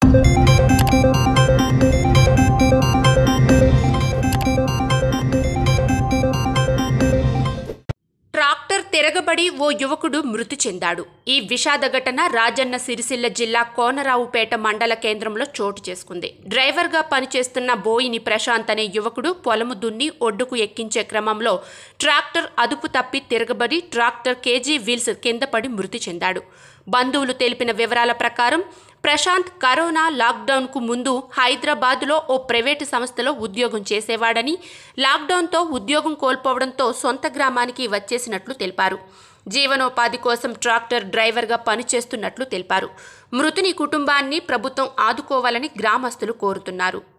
tractor తిరగబడి ఓ యువకుడు మృతి చెందాడు ఈ విషాద ఘటన రాజన్న సిరిసిల్ల జిల్లా కోనరావుపేట మండల కేంద్రంలో చోటు చేసుకుంది డ్రైవర్గా పనిచేస్తున్న బోయిని ప్రశాంత్ అనే యువకుడు పొలము దున్ని ఒడ్డుకు ఎక్కించే క్రమంలో ట్రాక్టర్ అదుపు తప్పి తిరగబడి ట్రాక్టర్ కేజీ వీల్స్ కింద పడి మృతి చెందాడు బంధువులు తెలిపిన వివరాల ప్రకారం ప్రశాంత్ కరోనా లాక్డౌన్కు ముందు హైదరాబాద్లో ఓ ప్రైవేటు సంస్థలో ఉద్యోగం చేసేవాడని లాక్డౌన్తో ఉద్యోగం కోల్పోవడంతో సొంత గ్రామానికి వచ్చేసినట్లు తెలిపారు జీవనోపాధి కోసం ట్రాక్టర్ డ్రైవర్గా పనిచేస్తున్నట్లు తెలిపారు మృతుని కుటుంబాన్ని ప్రభుత్వం ఆదుకోవాలని గ్రామస్తులు కోరుతున్నారు